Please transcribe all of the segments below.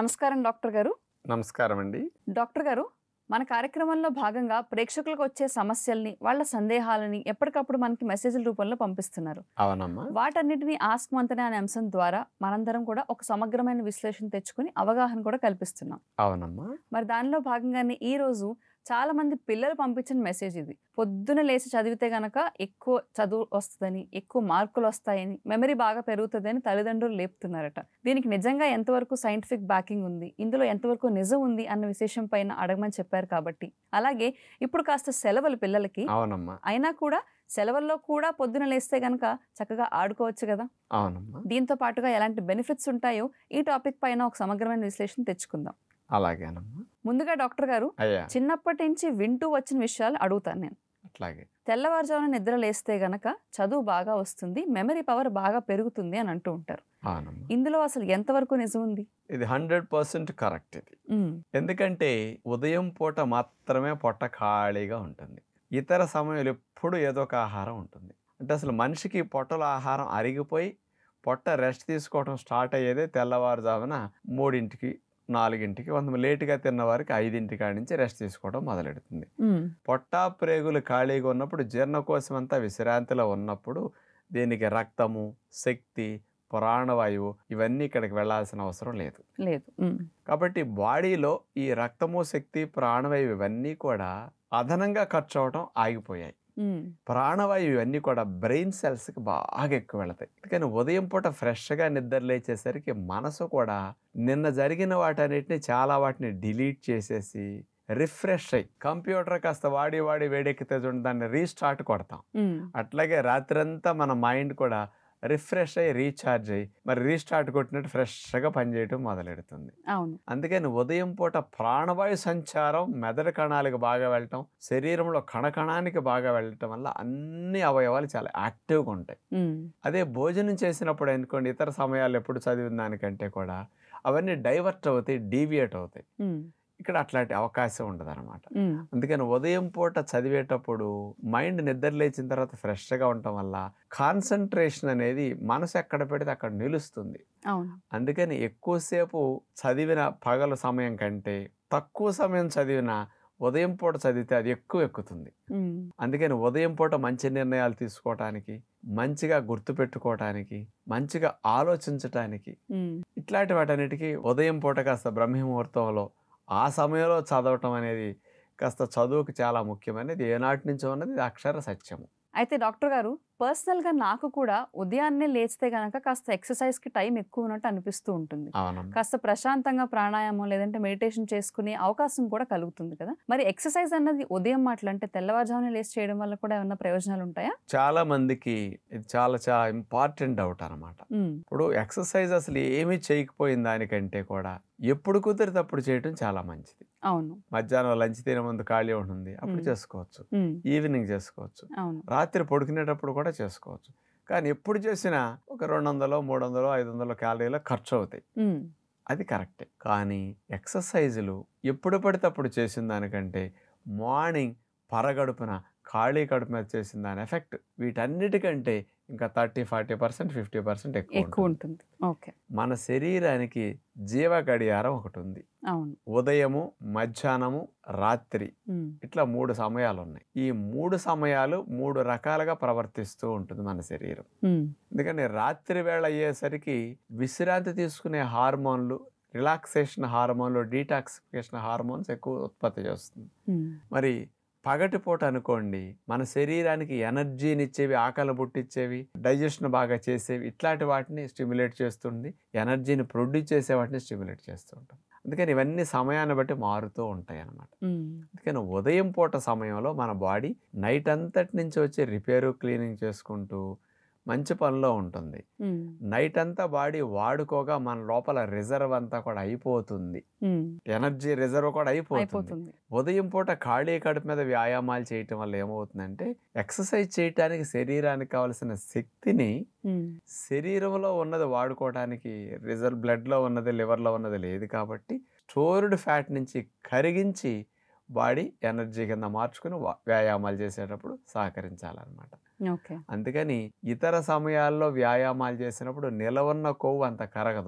నమస్కారం డాక్టర్ గారు నమస్కారం అండి డాక్టర్ గారు మన కార్యక్రమంలో భాగంగా ప్రేక్షకులకు వచ్చే సమస్యల్ని వాళ్ళ సందేహాలని ఎప్పటికప్పుడు మనకి మెసేజ్ల రూపంలో పంపిస్తున్నారు అవునమ్మా వాటన్నిటిని ఆస్క్ మంతనే అనే అంశం ద్వారా మనందరం కూడా ఒక సమగ్రమైన విశ్లేషణ తెచ్చుకుని అవగాహన కూడా కల్పిస్తున్నాం అవునమ్మా మరి దానిలో భాగంగానే ఈ రోజు చాలా మంది పిల్లలు పంపించిన మెసేజ్ ఇది పొద్దున లేచి చదివితే గనక ఎక్కువ చదువు వస్తుందని ఎక్కువ మార్కులు వస్తాయని మెమరీ బాగా పెరుగుతుందని తల్లిదండ్రులు లేపుతున్నారట దీనికి నిజంగా ఎంతవరకు సైంటిఫిక్ బ్యాకింగ్ ఉంది ఇందులో ఎంతవరకు నిజం ఉంది అన్న విశేషం పైన అడగమని చెప్పారు కాబట్టి అలాగే ఇప్పుడు కాస్త సెలవులు పిల్లలకి అవునమ్మా అయినా కూడా సెలవుల్లో కూడా పొద్దున లేస్తే గనక చక్కగా ఆడుకోవచ్చు కదా అవునమ్మా దీంతో పాటుగా ఎలాంటి బెనిఫిట్స్ ఉంటాయో ఈ టాపిక్ పైన ఒక సమగ్రమైన విశ్లేషణ తెచ్చుకుందాం అలాగేనమ్మా ముందుగా డాక్టర్ గారు అయ్యా చిన్నప్పటి నుంచి వింటూ వచ్చిన విషయాలు అడుగుతాను నేను అట్లాగే తెల్లవారుజామున నిద్ర లేస్తే గనక చదువు బాగా వస్తుంది మెమరీ పవర్ బాగా పెరుగుతుంది అని అంటూ ఉంటారు అవునమ్మా ఇందులో అసలు ఎంతవరకు నిజం ఉంది ఇది హండ్రెడ్ పర్సెంట్ కరెక్ట్ ఇది ఉమ్, ఎందుకంటే ఉదయం పూట మాత్రమే పొట్ట ఖాళీగా ఉంటుంది ఇతర సమయంలో ఎప్పుడు ఏదో ఒక ఆహారం ఉంటుంది అంటే అసలు మనిషికి పొట్టలో ఆహారం అరిగిపోయి పొట్ట రెస్ట్ తీసుకోవడం స్టార్ట్ అయ్యేదే తెల్లవారుజామున మూడింటికి నాలుగింటికి కొంత లేటుగా తిన్న వారికి ఐదింటి కాడి నుంచి రెస్ట్ తీసుకోవడం మొదలెడుతుంది ఉమ్, పొట్టా ప్రేగులు ఖాళీగా ఉన్నప్పుడు జీర్ణకోశం అంతా విశ్రాంతిలో ఉన్నప్పుడు దీనికి రక్తము శక్తి ప్రాణవాయువు ఇవన్నీ ఇక్కడికి వెళ్ళాల్సిన అవసరం లేదు లేదు ఉమ్, కాబట్టి బాడీలో ఈ రక్తము శక్తి ప్రాణవాయువు ఇవన్నీ కూడా అదనంగా ఖర్చు అవడం ఆగిపోయాయి ఉమ్, ప్రాణవాయువు ఇవన్నీ కూడా బ్రెయిన్ సెల్స్కి బాగా ఎక్కువ వెళతాయి అందుకని ఉదయం పూట ఫ్రెష్గా నిద్ర లేచేసరికి మనసు కూడా నిన్న జరిగిన వాటన్నిటిని చాలా వాటిని డిలీట్ చేసేసి రిఫ్రెష్ అయ్యి కంప్యూటర్ కాస్త వాడి వాడి వేడెక్కితే చూడండి దాన్ని రీస్టార్ట్ కొడతాం ఉమ్, అట్లాగే రాత్రంతా మన మైండ్ కూడా రిఫ్రెష్ అయ్యి రీఛార్జ్ అయ్యి మరి రీస్టార్ట్ కొట్టినట్టు ఫ్రెష్గా పనిచేయటం మొదలెడుతుంది అవును అందుకని ఉదయం పూట ప్రాణవాయు సంచారం మెదడు కణాలకు బాగా వెళ్ళటం శరీరంలో కణకణానికి బాగా వెళ్ళటం వల్ల అన్ని అవయవాలు చాలా యాక్టివ్గా ఉంటాయి ఉమ్, అదే భోజనం చేసినప్పుడు అనుకోండి ఇతర సమయాలు ఎప్పుడు చదివిన దానికంటే కూడా అవన్నీ డైవర్ట్ అవుతాయి డీవియేట్ అవుతాయి ఉమ్, ఇక్కడ అట్లాంటి అవకాశం ఉండదు అనమాట ఉమ్, అందుకని ఉదయం పూట చదివేటప్పుడు మైండ్ నిద్ర లేచిన తర్వాత ఫ్రెష్గా ఉండటం వల్ల కాన్సన్ట్రేషన్ అనేది మనసు ఎక్కడ పెడితే అక్కడ నిలుస్తుంది అవును అందుకని ఎక్కువసేపు చదివిన పగల సమయం కంటే తక్కువ సమయం చదివిన ఉదయం పూట చదివితే అది ఎక్కువ ఎక్కుతుంది ఉమ్, అందుకని ఉదయం పూట మంచి నిర్ణయాలు తీసుకోవటానికి మంచిగా గుర్తుపెట్టుకోవటానికి మంచిగా ఆలోచించటానికి ఉమ్, ఇట్లాంటి వాటన్నిటికీ ఉదయం పూట కాస్త బ్రహ్మముహూర్తంలో ఆ సమయంలో చదవటం అనేది కాస్త చదువుకు చాలా ముఖ్యమైనది ఏనాటి నుంచో ఉన్నది ఇది అక్షర సత్యము అయితే డాక్టర్ గారు పర్సనల్ గా నాకు కూడా ఉదయాన్నే లేస్తే గనక కాస్త ఎక్సర్సైజ్ కి టైం ఎక్కువ ఉన్నట్టు అనిపిస్తూ ఉంటుంది అవునమ్మా కాస్త ప్రశాంతంగా ప్రాణాయామం లేదంటే మెడిటేషన్ చేసుకునే అవకాశం కూడా కలుగుతుంది కదా మరి ఎక్సర్సైజ్ అన్నది ఉదయం మాటలు అంటే తెల్లవారుజామున లేచి చేయడం వల్ల కూడా ఏమన్నా ప్రయోజనాలు ఉంటాయా చాలా మందికి ఇది చాలా చాలా ఇంపార్టెంట్ డౌట్ అనమాట ఉమ్, ఇప్పుడు ఎక్సర్సైజ్ అసలు ఏమీ చేయకపోయిన దానికంటే కూడా ఎప్పుడు కుదిరితే అప్పుడు చేయటం చాలా మంచిది అవును మధ్యాహ్నం లంచ్ తినే ముందు ఖాళీ ఉంటుంది అప్పుడు మ్మ్. చేసుకోవచ్చు ఉమ్, ఈవినింగ్ చేసుకోవచ్చు అవును రాత్రి పడుకునేటప్పుడు కూడా చేసుకోవచ్చు కానీ ఎప్పుడు చేసినా ఒక రెండు వందలు మూడు వందలు ఐదు వందలు క్యాలరీలు ఖర్చు అవుతాయి ఉమ్, అది కరెక్టే కానీ ఎక్సర్సైజులు ఎప్పుడు పడితే అప్పుడు చేసిన దానికంటే మార్నింగ్ పరగడుపున ఖాళీ కడుపు మీద చేసిన దాని ఎఫెక్ట్ వీటన్నిటికంటే ఇంకా thirty forty percent fifty percent ఎక్కువ ఎక్కువ ఉంటుంది. ఉంటుంది ఓకే మన శరీరానికి జీవ గడియారం ఒకటి ఉంది అవును ఉదయము మధ్యాహ్నము రాత్రి ఉమ్, ఇట్లా మూడు సమయాలు ఉన్నాయి ఈ మూడు సమయాలు మూడు రకాలుగా ప్రవర్తిస్తూ ఉంటుంది మన శరీరం ఉమ్, ఎందుకంటే రాత్రి వేళ అయ్యేసరికి విశ్రాంతి తీసుకునే హార్మోన్లు రిలాక్సేషన్ హార్మోన్లు డీటాక్సిఫికేషన్ హార్మోన్స్ ఎక్కువ ఉత్పత్తి చేస్తుంది ఉమ్, మరి పగటిపూట అనుకోండి మన శరీరానికి ఎనర్జీని ఇచ్చేవి ఆకలి పుట్టించేవి డైజెషన్ బాగా చేసేవి ఇట్లాంటి వాటిని స్టిమ్యులేట్ చేస్తుంది ఎనర్జీని ప్రొడ్యూస్ చేసే వాటిని స్టిమ్యులేట్ చేస్తూ ఉంటాం అందుకని ఇవన్నీ సమయాన్ని బట్టి మారుతూ ఉంటాయి అన్నమాట ఉమ్, అందుకని ఉదయం పూట సమయంలో మన బాడీ నైట్ అంతటి నుంచి వచ్చి రిపేరు క్లీనింగ్ చేసుకుంటూ మంచి పనిలో ఉంటుంది ఉమ్, నైట్ అంతా బాడీ వాడుకోగా మన లోపల రిజర్వ్ అంతా కూడా అయిపోతుంది ఉమ్, ఎనర్జీ రిజర్వ్ కూడా అయిపోతుంది అయిపోతుంది ఉదయం పూట ఖాళీ కడుపు మీద వ్యాయామాలు చేయటం వల్ల ఏమవుతుందంటే ఎక్సర్సైజ్ చేయటానికి శరీరానికి కావలసిన శక్తిని ఉమ్, శరీరంలో ఉన్నది వాడుకోవడానికి రిజర్వ్ బ్లడ్లో ఉన్నది లివర్లో ఉన్నది లేదు కాబట్టి స్టోర్డ్ ఫ్యాట్ నుంచి కరిగించి బాడీ ఎనర్జీ కింద మార్చుకుని వా- వ్యాయామాలు చేసేటప్పుడు సహకరించాలన్నమాట ఓకే అందుకని ఇతర సమయాల్లో వ్యాయామాలు చేసినప్పుడు నిలవన్న కొవ్వు అంత కరగదు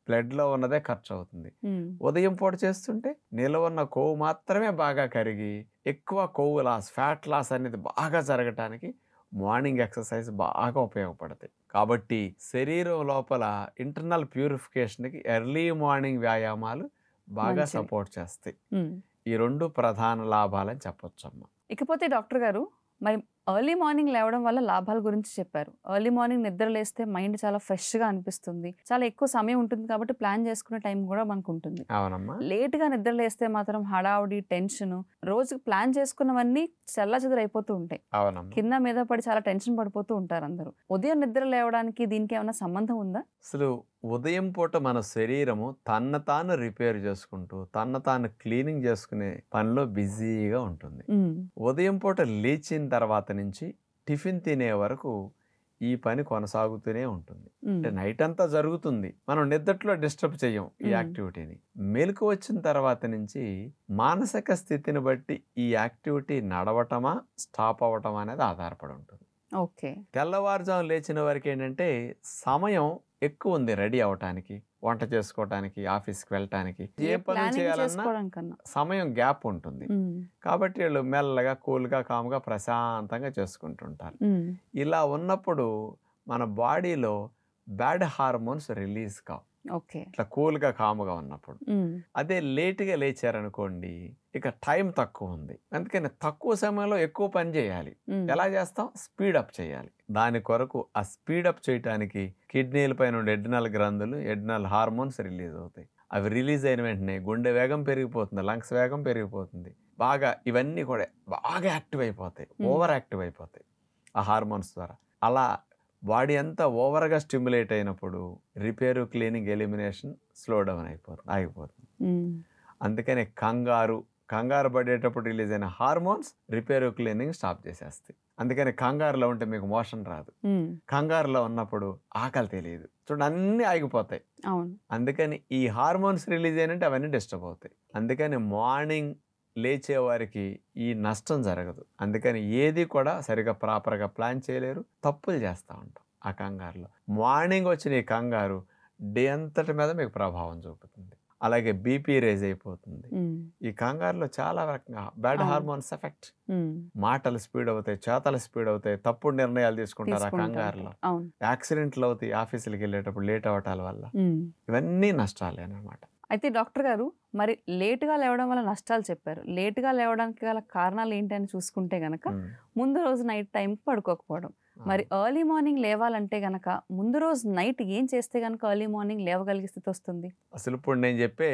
బ్లడ్లో ఉన్నదే ఖర్చు అవుతుంది ఉమ్, ఉదయం పూట చేస్తుంటే నిల్వ ఉన్న కొవ్వు మాత్రమే బాగా కరిగి ఎక్కువ కొవ్వు లాస్ ఫ్యాట్ లాస్ అనేది బాగా జరగటానికి మార్నింగ్ ఎక్సర్సైజ్ బాగా ఉపయోగపడతాయి కాబట్టి శరీరం లోపల ఇంటర్నల్ ప్యూరిఫికేషన్కి ఎర్లీ మార్నింగ్ వ్యాయామాలు బాగా మంచిది. సపోర్ట్ చేస్తాయి ఉమ్. ఈ రెండు ప్రధాన లాభాలని చెప్పొచ్చమ్మా ఇకపోతే డాక్టర్ గారు మరి ఎర్లీ మార్నింగ్ లేవడం వల్ల లాభాల గురించి చెప్పారు ఎర్లీ మార్నింగ్ నిద్ర లేస్తే మైండ్ చాలా ఫ్రెష్గా అనిపిస్తుంది చాలా ఎక్కువ సమయం ఉంటుంది కాబట్టి ప్లాన్ చేసుకునే టైం కూడా మనకు ఉంటుంది అవునమ్మా లేట్గా నిద్ర లేస్తే మాత్రం హడావుడి టెన్షన్ రోజుకి ప్లాన్ చేసుకున్నవన్నీ చల్ల అయిపోతూ ఉంటాయి అవునమ్మా కింద మీద పడి చాలా టెన్షన్ పడిపోతూ ఉంటారు అందరూ ఉదయం నిద్ర లేవడానికి దీనికి ఏమైనా సంబంధం ఉందా అసలు ఉదయం పూట మన శరీరము తన్న తాను రిపేర్ చేసుకుంటూ తన్న తాను క్లీనింగ్ చేసుకునే పనిలో బిజీగా ఉంటుంది ఉమ్, ఉదయం పూట లేచిన తర్వాత నుంచి టిఫిన్ తినే వరకు ఈ పని కొనసాగుతూనే ఉంటుంది ఉమ్, అంటే నైట్ అంతా జరుగుతుంది మనం నిద్రలో డిస్టర్బ్ చేయం ఈ మ్మ్. యాక్టివిటీని మెలకు వచ్చిన తర్వాత నుంచి మానసిక స్థితిని బట్టి ఈ యాక్టివిటీ నడవటమా స్టాప్ అవ్వటమా అనేది ఆధారపడి ఉంటుంది ఓకే తెల్లవారుజాము లేచిన వరకు ఏంటంటే సమయం ఎక్కువ ఉంది రెడీ అవటానికి వంట చేసుకోవటానికి ఆఫీస్కి వెళ్ళటానికి ఏ పనులు ప్లానింగ్ చేయాలన్నా చేసుకోవడానికన్నా సమయం గ్యాప్ ఉంటుంది ఉమ్, కాబట్టి వీళ్ళు మెల్లగా కూల్గా కామ్గా ప్రశాంతంగా చేసుకుంటుంటారు ఉమ్, ఇలా ఉన్నప్పుడు మన బాడీలో బ్యాడ్ హార్మోన్స్ రిలీజ్ కావు ఓకే ఇట్లా కూల్గా కామ్గా ఉన్నప్పుడు ఉమ్, అదే లేట్గా లేచారనుకోండి ఇక టైం తక్కువ ఉంది అందుకని తక్కువ సమయంలో ఎక్కువ పని చేయాలి ఉమ్, ఎలా చేస్తాం స్పీడ్ అప్ చేయాలి దాని కొరకు ఆ స్పీడ్ అప్ చేయడానికి కిడ్నీల పైన ఉండే ఎడ్రినల్ గ్రంథులు ఎడ్రినల్ హార్మోన్స్ రిలీజ్ అవుతాయి అవి రిలీజ్ అయిన వెంటనే గుండె వేగం పెరిగిపోతుంది లంగ్స్ వేగం పెరిగిపోతుంది బాగా ఇవన్నీ కూడా బాగా యాక్టివ్ అయిపోతాయి Hmm. ఓవర్ యాక్టివ్ అయిపోతాయి ఆ హార్మోన్స్ ద్వారా అలా బాడీ అంతా ఓవర్గా స్టిమ్యులేట్ అయినప్పుడు repair cleaning elimination slow down అయిపోతుంది ఆగిపోతుంది ఉమ్, అందుకని కంగారు కంగారు పడేటప్పుడు రిలీజ్ అయిన హార్మోన్స్ రిపేర్ క్లీనింగ్ స్టాప్ చేసేస్తాయి అందుకని కంగారులో ఉంటే మీకు మోషన్ రాదు ఉమ్, కంగారులో ఉన్నప్పుడు ఆకలి తెలియదు చూడండి అన్నీ ఆగిపోతాయి అవును అందుకని ఈ హార్మోన్స్ రిలీజ్ అయినంటే అవన్నీ డిస్టర్బ్ అవుతాయి అందుకని మార్నింగ్ లేచే వారికి ఈ నష్టం జరగదు అందుకని ఏది కూడా సరిగా ప్రాపర్గా ప్లాన్ చేయలేరు తప్పులు చేస్తూ ఉంటాం ఆ కంగారులో మార్నింగ్ వచ్చిన ఈ కంగారు డే అంతటి మీద మీకు ప్రభావం చూపుతుంది అలాగే బీపీ రేజ్ అయిపోతుంది ఉమ్, ఈ కంగారులో చాలా రకంగా బ్యాడ్ అవును. హార్మోన్స్ ఎఫెక్ట్ ఉమ్, మాటలు స్పీడ్ అవుతాయి చేతలు స్పీడ్ అవుతాయి తప్పుడు నిర్ణయాలు తీసుకుంటారు ఆ తీసుకుంటూ కంగారులో ఉంటారు. అవును యాక్సిడెంట్లు అవుతాయి ఆఫీసులకి వెళ్ళేటప్పుడు లేట్ అవటాల వల్ల ఉమ్. ఇవన్నీ నష్టాలే అన్నమాట అయితే డాక్టర్ గారు మరి లేటుగా లేవడం వల్ల నష్టాలు చెప్పారు లేటుగా లేవడానికి గల కారణాలు ఏంటి అని చూసుకుంటే గనక ఉమ్. ముందు రోజు నైట్ టైంకి పడుకోకపోవడం మరి ఎర్లీ మార్నింగ్ లేవాలంటే గనక ముందు రోజు నైట్ ఏం చేస్తే గనక ఎర్లీ మార్నింగ్ లేవగలిగే స్థితి వస్తుంది అసలు ఇప్పుడు నేను చెప్పే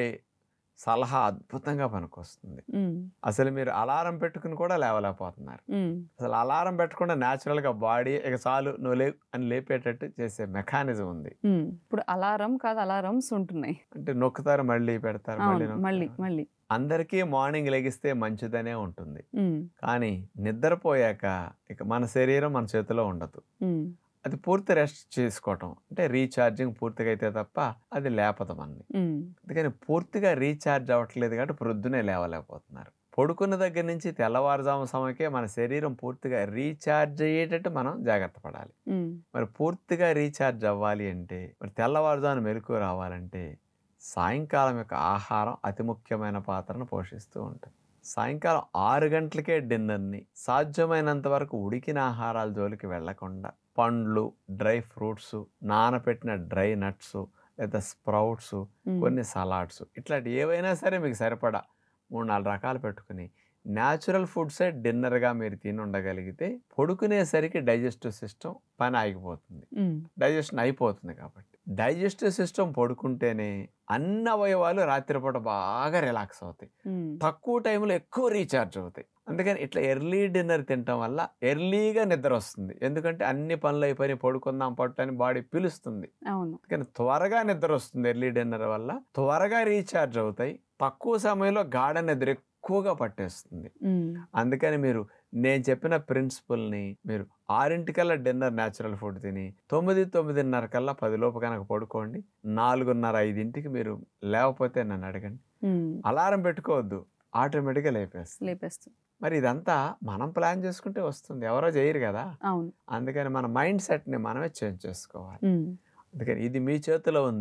సలహా అద్భుతంగా పనికొస్తుంది ఉమ్, అసలు మీరు అలారం పెట్టుకుని కూడా లేవలేకపోతున్నారు ఉమ్, అసలు అలారం పెట్టకుండా న్యాచురల్గా బాడీ ఇక చాలు నువ్వు లేవు అని లేపేటట్టు చేసే మెకానిజం ఉంది ఉమ్. ఇప్పుడు అలారం కాదు అలారమ్స్ ఉంటున్నాయి అంటే నొక్కుతారు మళ్ళీ పెడతారు మళ్ళీ అవును మళ్ళీ నొక్కుతారు. మళ్ళీ అందరికీ మార్నింగ్ లెగిస్తే మంచిదనే ఉంటుంది ఉమ్, కానీ నిద్రపోయాక ఇక మన శరీరం మన చేతిలో ఉండదు ఉమ్, అది పూర్తి రెస్ట్ చేసుకోవటం అంటే రీఛార్జింగ్ పూర్తిగా అయితే తప్ప అది లేపదు మనని ఉమ్, అందుకని పూర్తిగా రీఛార్జ్ అవ్వట్లేదు కాబట్టి ప్రొద్దునే లేవలేకపోతున్నారు పడుకున్న దగ్గర నుంచి తెల్లవారుజాము సమయకే మన శరీరం పూర్తిగా రీఛార్జ్ అయ్యేటట్టు మనం జాగ్రత్త పడాలి ఉమ్, మరి పూర్తిగా రీఛార్జ్ అవ్వాలి అంటే మరి తెల్లవారుజామున మెలకు రావాలంటే సాయంకాలం యొక్క ఆహారం అతి ముఖ్యమైన పాత్రను పోషిస్తూ ఉంటుంది సాయంకాలం ఆరు గంటలకే డిన్నర్ని సాధ్యమైనంత వరకు ఉడికిన ఆహారాల జోలికి వెళ్లకుండా పండ్లు డ్రై ఫ్రూట్స్ నానపెట్టిన డ్రై నట్స్ లేదా స్ప్రౌట్స్ ఉమ్, కొన్ని సలాడ్స్ ఇట్లాంటి ఏవైనా సరే మీకు సరిపడా మూడు నాలుగు రకాలు పెట్టుకుని న్యాచురల్ ఫుడ్సే డిన్నర్గా మీరు తిని ఉండగలిగితే పడుకునేసరికి డైజెస్టివ్ సిస్టమ్ పని ఆగిపోతుంది ఉమ్, డైజెషన్ అయిపోతుంది కాబట్టి డైజెస్టివ్ సిస్టమ్ పడుకుంటేనే అన్ని అవయవాలు రాత్రిపూట బాగా రిలాక్స్ అవుతాయి ఉమ్, తక్కువ టైంలో ఎక్కువ రీఛార్జ్ అవుతాయి అందుకని ఇట్లా ఎర్లీ డిన్నర్ తినటం వల్ల ఎర్లీగా నిద్ర వస్తుంది ఎందుకంటే అన్ని పనులు అయిపోయి పడుకుందాం పట్టు అని బాడీ పిలుస్తుంది అవును కానీ త్వరగా నిద్ర వస్తుంది ఎర్లీ డిన్నర్ వల్ల త్వరగా రీఛార్జ్ అవుతాయి తక్కువ సమయంలో గాఢ నిద్ర ఎక్కువగా పట్టేస్తుంది ఉమ్, అందుకని మీరు నేను చెప్పిన ప్రిన్సిపల్ని మీరు ఆరింటికల్లా డిన్నర్ న్యాచురల్ ఫుడ్ తిని తొమ్మిది తొమ్మిదిన్నర కల్లా పదిలోపు కనుక పడుకోండి నాలుగున్నర ఐదింటికి మీరు లేకపోతే నన్ను అడగండి ఉమ్, అలారం పెట్టుకోవద్దు ఆటోమేటిక్గా లేపేస్తుంది లేపేస్తుంది మరి ఇదంతా మనం ప్లాన్ చేసుకుంటే వస్తుంది ఎవరో చేయరు కదా అవును అందుకని మన మైండ్ సెట్ని మనమే చేంజ్ చేసుకోవాలి ఉమ్, అందుకని ఇది మీ చేతిలో ఉంది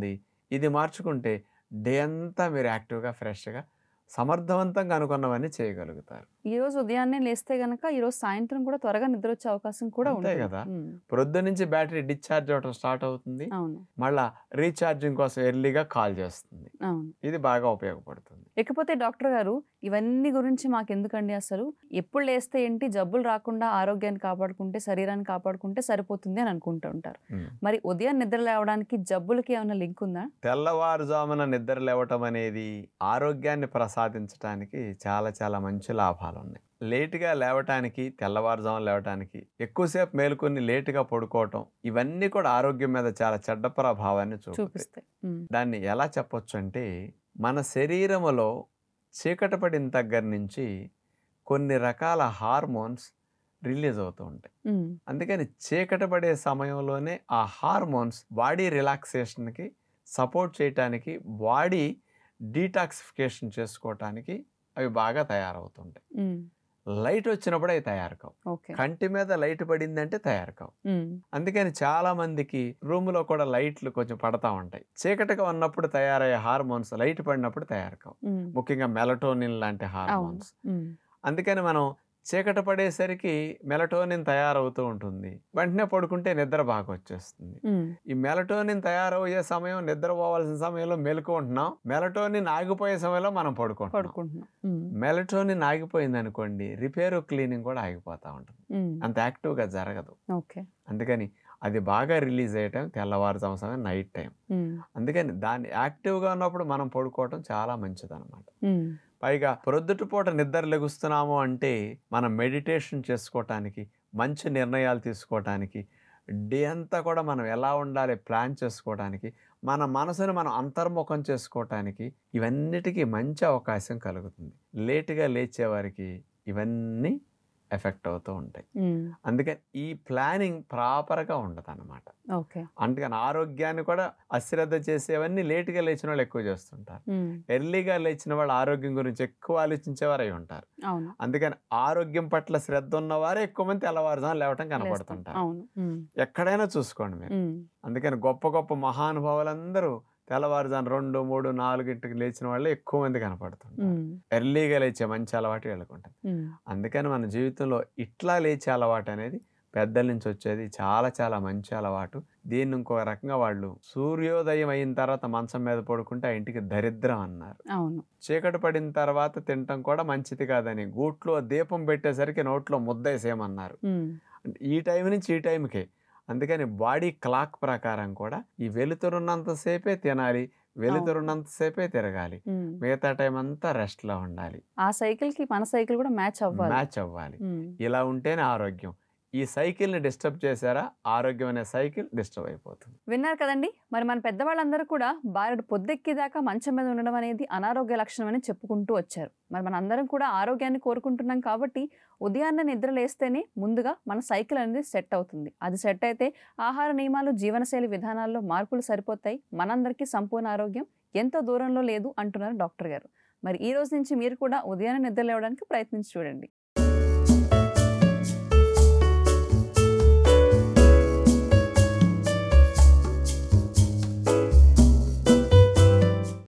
ఇది మార్చుకుంటే డే అంతా మీరు యాక్టివ్గా ఫ్రెష్గా సమర్థవంతంగా అనుకున్నవన్నీ చేయగలుగుతారు ఈ రోజు ఉదయాన్నే లేస్తే గనక ఈ రోజు సాయంత్రం కూడా త్వరగా నిద్ర వచ్చే అవకాశం కూడా అంతే ఉంటుంది కదా. ఉమ్, ప్రొద్దు నుంచి బ్యాటరీ డిశ్చార్జ్ అవ్వడం స్టార్ట్ అవుతుంది అవును మళ్ళా రీఛార్జింగ్ కోసం ఎర్లీగా కాల్ చేస్తుంది అవును ఇది బాగా ఉపయోగపడుతుంది ఇకపోతే డాక్టర్ గారు ఇవన్నీ గురించి మాకు ఎందుకండి అసలు ఎప్పుడు లేస్తే ఏంటి జబ్బులు రాకుండా ఆరోగ్యాన్ని కాపాడుకుంటే శరీరాన్ని కాపాడుకుంటే సరిపోతుంది అని అనుకుంటూ ఉంటారు ఉమ్. మరి ఉదయం నిద్ర లేవడానికి జబ్బులకి ఏమైనా లింక్ ఉందా తెల్లవారుజామున నిద్ర లేవటం అనేది ఆరోగ్యాన్ని ప్రసాదించడానికి చాలా చాలా మంచి లాభాలు ఉన్నాయి లేటుగా లేవటానికి తెల్లవారుజామున లేవటానికి ఎక్కువసేపు మేలుకొని లేటుగా పడుకోవటం ఇవన్నీ కూడా ఆరోగ్యం మీద చాలా చెడ్డ ప్రభావాన్ని చూపుతాయి చూపిస్తాయి ఉమ్, దాన్ని ఎలా చెప్పొచ్చు అంటే మన శరీరములో చీకటి పడిన దగ్గర నుంచి కొన్ని రకాల హార్మోన్స్ రిలీజ్ అవుతూ ఉంటాయి ఉమ్, అందుకని చీకటి పడే సమయంలోనే ఆ హార్మోన్స్ బాడీ రిలాక్సేషన్కి సపోర్ట్ చేయటానికి బాడీ డీటాక్సిఫికేషన్ చేసుకోవటానికి అవి బాగా తయారవుతుంటాయి ఉమ్, లైట్ వచ్చినప్పుడు అవి తయారు కావు ఓకే కంటి మీద లైట్ పడిందంటే తయారు కావు ఉమ్, అందుకని చాలా మందికి రూమ్లో కూడా లైట్లు కొంచెం పడతా ఉంటాయి చీకటిగా ఉన్నప్పుడు తయారయ్యే హార్మోన్స్ లైట్ పడినప్పుడు తయారు కావు ఉమ్, ముఖ్యంగా మెలటోనిన్ లాంటి అవును హార్మోన్స్ ఉమ్, అందుకని మనం చీకటి పడేసరికి మెలటోనిన్ తయారవుతూ ఉంటుంది వెంటనే పడుకుంటే నిద్ర బాగా వచ్చేస్తుంది ఉమ్, ఈ మెలటోనిన్ తయారయ్యే సమయం నిద్రపోవాల్సిన సమయంలో మెలకు ఉంటున్నాం మెలటోనిన్ ఆగిపోయే సమయంలో మనం పడుకుంటున్నాం పడుకుంటున్నాం ఉమ్, మెలటోనిన్ ఆగిపోయింది అనుకోండి రిపేరు క్లీనింగ్ కూడా ఆగిపోతూ ఉంటుంది ఉమ్, అంత యాక్టివ్గా జరగదు ఓకే అందుకని అది బాగా రిలీజ్ అయ్యటం తెల్లవారుజాము సమయం నైట్ టైం ఉమ్, అందుకని దాన్ని యాక్టివ్గా ఉన్నప్పుడు మనం పడుకోవటం చాలా మంచిదన్నమాట ఉమ్, పైగా ప్రొద్దుట పూట నిద్ర లెగుస్తున్నాము అంటే మనం మెడిటేషన్ చేసుకోవటానికి మంచి నిర్ణయాలు తీసుకోవటానికి డే అంతా కూడా మనం ఎలా ఉండాలి ప్లాన్ చేసుకోవటానికి మన మనసుని మనం అంతర్ముఖం చేసుకోవటానికి ఇవన్నిటికీ మంచి అవకాశం కలుగుతుంది లేటుగా లేచేవారికి ఇవన్నీ ఎఫెక్ట్ అవుతూ ఉంటాయి ఉమ్, అందుకని ఈ ప్లానింగ్ ప్రాపర్గా ఉండదు అనమాట ఓకే అందుకని ఆరోగ్యాన్ని కూడా అశ్రద్ధ చేసేవన్నీ లేటుగా లేచిన వాళ్ళు ఎక్కువ చేస్తుంటారు ఉమ్, ఎర్లీగా లేచిన వాళ్ళు ఆరోగ్యం గురించి ఎక్కువ ఆలోచించేవారు అయి ఉంటారు అవును అందుకని ఆరోగ్యం పట్ల శ్రద్ధ ఉన్నవారే ఎక్కువ మంది తెల్లవారుజాము లేవటం లేస్తాం. కనపడుతుంటారు అవును ఉమ్, ఎక్కడైనా చూసుకోండి మీరు ఉమ్, అందుకని గొప్ప గొప్ప మహానుభావులందరూ తెల్లవారుజాము రెండు మూడు నాలుగింటికి లేచిన వాళ్ళే ఎక్కువ మంది కనపడుతుంటారు ఉమ్, ఎర్లీగా లేచే మంచి అలవాటు వెళ్ళకుంటుంది ఉమ్, అందుకని మన జీవితంలో ఇట్లా లేచే అలవాటు అనేది పెద్దల నుంచి వచ్చేది చాలా చాలా మంచి అలవాటు దీన్ని ఇంకో రకంగా వాళ్ళు సూర్యోదయం అయిన తర్వాత మంచం మీద పడుకుంటే ఆ ఇంటికి దరిద్రం అన్నారు అవును చీకటి పడిన తర్వాత తినటం కూడా మంచిది కాదని గూట్లో దీపం పెట్టేసరికి నోట్లో ముద్దేసేయమన్నారు ఉమ్, అంటే ఈ టైం నుంచి ఈ టైంకే అందుకని బాడీ క్లాక్ ప్రకారం కూడా ఈ వెలుతురున్నంతసేపే తినాలి వెలుతురున్నంతసేపే తిరగాలి ఉమ్. మిగతా టైం అంతా రెస్ట్లో ఉండాలి ఆ సైకిల్ కి మన సైకిల్ కూడా మ్యాచ్ అవ్వాలి మ్యాచ్ అవ్వాలి ఉమ్, ఇలా ఉంటేనే ఆరోగ్యం ఈ సైకిల్ని డిస్టర్బ్ చేశారా ఆరోగ్యం అనే సైకిల్ డిస్టర్బ్ అయిపోతుంది విన్నారు కదండి మరి మన పెద్దవాళ్ళందరూ కూడా బారెడు పొద్దెక్కేదాకా మంచం మీద ఉండడం అనేది అనారోగ్య లక్షణం అని చెప్పుకుంటూ వచ్చారు మరి మన అందరం కూడా ఆరోగ్యాన్ని కోరుకుంటున్నాం కాబట్టి ఉదయాన్నే నిద్ర లేస్తేనే ముందుగా మన సైకిల్ అనేది సెట్ అవుతుంది అది సెట్ అయితే ఆహార నియమాలు జీవనశైలి విధానాల్లో మార్పులు సరిపోతాయి మనందరికీ సంపూర్ణ ఆరోగ్యం ఎంతో దూరంలో లేదు అంటున్నారు డాక్టర్ గారు మరి ఈ రోజు నుంచి మీరు కూడా ఉదయాన్నే నిద్ర లేవడానికి ప్రయత్నించి చూడండి